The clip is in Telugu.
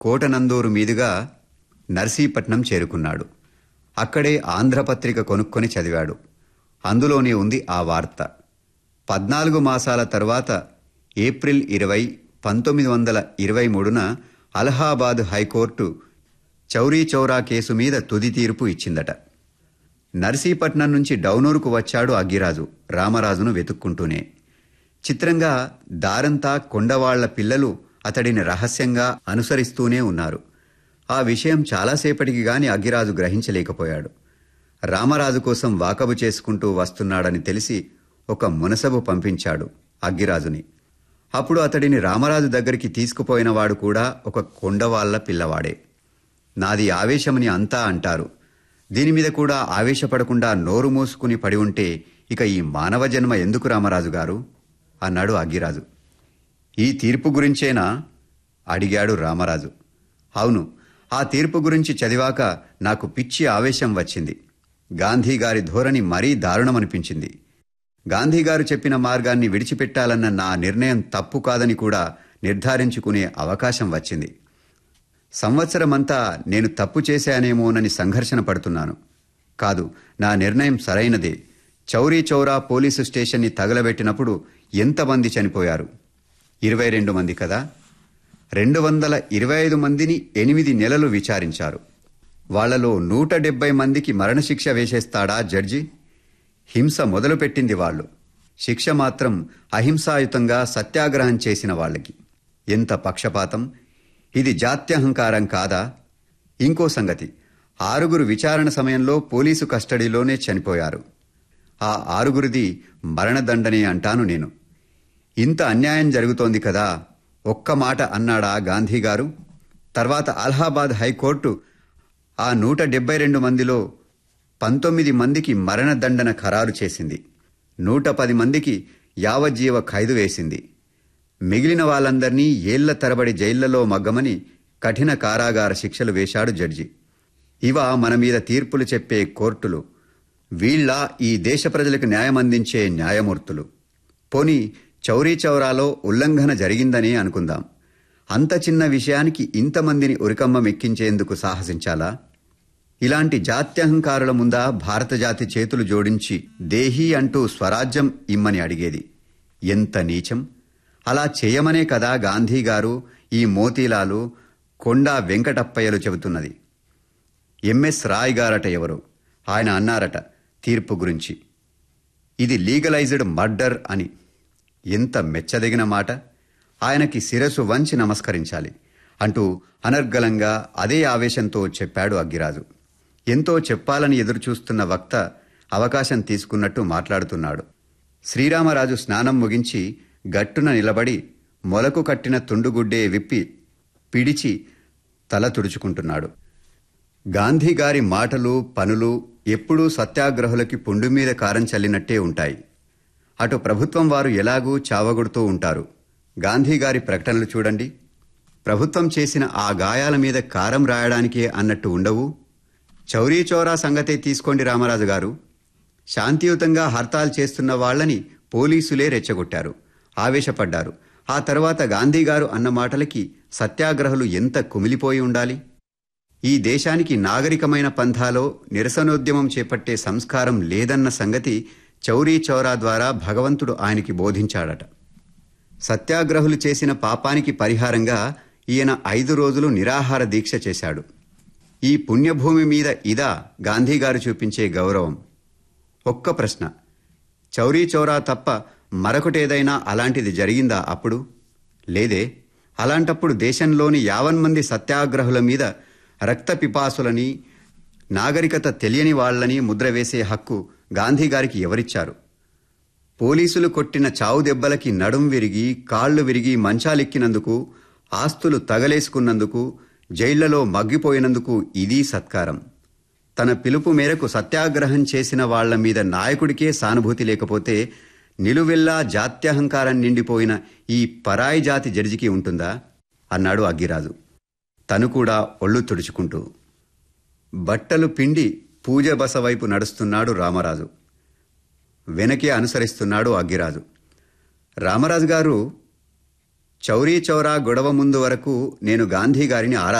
కోటనందూరు మీదుగా నర్సీపట్నం చేరుకున్నాడు అక్కడే ఆంధ్రపత్రిక కొనుక్కొని చదివాడు అందులోనే ఉంది ఆ వార్త పద్నాలుగు మాసాల తరువాత ఏప్రిల్ ఇరవై పంతొమ్మిది వందల ఇరవై మూడున అలహాబాద్ హైకోర్టు చౌరీ చౌరా కేసు మీద తుది తీర్పు ఇచ్చిందట నర్సీపట్నం నుంచి డౌనూరుకు వచ్చాడు అగ్గిరాజు రామరాజును వెతుక్కుంటూనే చిత్రంగా దారంతా కొండవాళ్ల పిల్లలు అతడిని రహస్యంగా అనుసరిస్తూనే ఉన్నారు ఆ విషయం చాలాసేపటికి గాని అగ్గిరాజు గ్రహించలేకపోయాడు రామరాజు కోసం వాకబు చేసుకుంటూ వస్తున్నాడని తెలిసి ఒక మునసబు పంపించాడు అగ్గిరాజుని అప్పుడు అతడిని రామరాజు దగ్గరికి తీసుకుపోయినవాడు కూడా ఒక కొండవాళ్ల పిల్లవాడే నాది ఆవేశమని అంతా అంటారు దీని మీద కూడా ఆవేశపడకుండా నోరు మూసుకుని పడి ఉంటే ఇక ఈ మానవ జన్మ ఎందుకు రామరాజు గారు అన్నాడు అగ్గిరాజు ఈ తీర్పు గురించేనా అడిగాడు రామరాజు అవును ఆ తీర్పు గురించి చదివాక నాకు పిచ్చి ఆవేశం వచ్చింది గాంధీ గారి ధోరణి మరీ దారుణమనిపించింది గాంధీ గారు చెప్పిన మార్గాన్ని విడిచిపెట్టాలన్న నా నిర్ణయం తప్పు కాదని కూడా నిర్ధారించుకునే అవకాశం వచ్చింది సంవత్సరమంతా నేను తప్పు చేశానేమోనని సంఘర్షణ పడుతున్నాను కాదు నా నిర్ణయం సరైనదే చౌరీ చౌరా పోలీసు స్టేషన్ని తగలబెట్టినప్పుడు ఎంతమంది చనిపోయారు ఇరవై రెండు మంది కదా రెండు వందల ఇరవై ఐదు మందిని ఎనిమిది నెలలు విచారించారు వాళ్లలో నూట డెబ్బై మందికి మరణశిక్ష వేసేస్తాడా జడ్జి హింస మొదలుపెట్టింది వాళ్ళు శిక్ష మాత్రం అహింసాయుతంగా సత్యాగ్రహం చేసిన వాళ్ళకి ఎంత పక్షపాతం ఇది జాత్యహంకారం కాదా ఇంకో సంగతి ఆరుగురు విచారణ సమయంలో పోలీసు కస్టడీలోనే చనిపోయారు ఆ ఆరుగురిది మరణదండనే అంటాను నేను ఇంత అన్యాయం జరుగుతోంది కదా ఒక్క మాట అన్నాడా గాంధీ గారు తర్వాత అలహాబాద్ హైకోర్టు ఆ నూట డెబ్బై రెండు మందిలో పంతొమ్మిది మందికి మరణదండన ఖరారు చేసింది నూట పది మందికి యావజ్జీవ ఖైదు వేసింది మిగిలిన వాళ్ళందర్నీ ఏళ్ల తరబడి జైళ్లలో మగ్గమని కఠిన కారాగార శిక్షలు వేశాడు జడ్జి ఇవ మన మీద తీర్పులు చెప్పే కోర్టులు వీళ్ళ ఈ దేశ ప్రజలకు న్యాయం అందించే న్యాయమూర్తులు పోని చౌరీ చౌరాలో ఉల్లంఘన జరిగిందని అనుకుందాం అంత చిన్న విషయానికి ఇంతమందిని ఉరికమ్మం ఎక్కించేందుకు సాహసించాలా ఇలాంటి జాత్యహంకారుల ముందా భారత జాతి చేతులు జోడించి దేహీ అంటూ స్వరాజ్యం ఇమ్మని అడిగేది ఎంత నీచం అలా చేయమనే కదా గాంధీ గారు ఈ మోతీలాలు కొండా వెంకటప్పయ్యలు చెబుతున్నది ఎంఎస్ రాయ్ గారట ఎవరు ఆయన అన్నారట తీర్పు గురించి ఇది లీగలైజ్డ్ మర్డర్ అని ఎంత మెచ్చదగిన మాట ఆయనకి శిరసు వంచి నమస్కరించాలి అంటూ అనర్గళంగా అదే ఆవేశంతో చెప్పాడు అగ్గిరాజు ఎంతో చెప్పాలని ఎదురుచూస్తున్న వక్త అవకాశం తీసుకున్నట్టు మాట్లాడుతున్నాడు శ్రీరామరాజు స్నానం ముగించి గట్టున నిలబడి మొలకు కట్టిన తుండుగుడ్డే విప్పి పిడిచి తల తుడుచుకుంటున్నాడు గాంధీ గారి మాటలు పనులు ఎప్పుడూ సత్యాగ్రహులకి పుండు మీద కారం చల్లినట్టే ఉంటాయి అటు ప్రభుత్వం వారు ఎలాగూ చావగొడుతూ ఉంటారు గాంధీ గారి ప్రకటనలు చూడండి ప్రభుత్వం చేసిన ఆ గాయాల మీద కారం రాయడానికే అన్నట్టు ఉండవు చౌరీ చౌరా సంగతే తీసుకోండి రామరాజు గారు శాంతియుతంగా హర్తాల్ చేస్తున్న వాళ్ళని పోలీసులే రెచ్చగొట్టారు ఆవేశపడ్డారు ఆ తర్వాత గాంధీ గారు అన్న మాటలకి సత్యాగ్రహులు ఎంత కుమిలిపోయి ఉండాలి ఈ దేశానికి నాగరికమైన పంథాలో నిరసనోద్యమం చేపట్టే సంస్కారం లేదన్న సంగతి చౌరీ చౌరా ద్వారా భగవంతుడు ఆయనకి బోధించాడట సత్యాగ్రహులు చేసిన పాపానికి పరిహారంగా ఈయన ఐదు రోజులు నిరాహార దీక్ష చేశాడు ఈ పుణ్యభూమి మీద ఇదా గాంధీగారు చూపించే గౌరవం ఒక్క ప్రశ్న చౌరీ చౌరా తప్ప మరొకటేదైనా అలాంటిది జరిగిందా అప్పుడు లేదే అలాంటప్పుడు దేశంలోని యావన్మంది సత్యాగ్రహుల మీద రక్త పిపాసులని నాగరికత తెలియని వాళ్లని ముద్ర వేసే హక్కు గాంధీగారికి ఎవరిచ్చారు పోలీసులు కొట్టిన చావు దెబ్బలకి నడుం విరిగి కాళ్లు విరిగి మంచాలెక్కినందుకు ఆస్తులు తగలేసుకున్నందుకు జైళ్లలో మగ్గిపోయినందుకు ఇదీ సత్కారం తన పిలుపు మేరకు సత్యాగ్రహం చేసిన వాళ్ల మీద నాయకుడికే సానుభూతి లేకపోతే నిలువెల్లా జాత్యహంకారం నిండిపోయిన ఈ పరాయి జాతి జడ్జికి ఉంటుందా అన్నాడు అగ్గిరాజు తను కూడా ఒళ్ళు తుడుచుకుంటూ బట్టలు పిండి పూజ బస వైపు నడుస్తున్నాడు రామరాజు వెనకే అనుసరిస్తున్నాడు అగ్గిరాజు రామరాజు గారు చౌరీ చౌరా గొడవ ముందు వరకు నేను గాంధీ గారిని ఆరా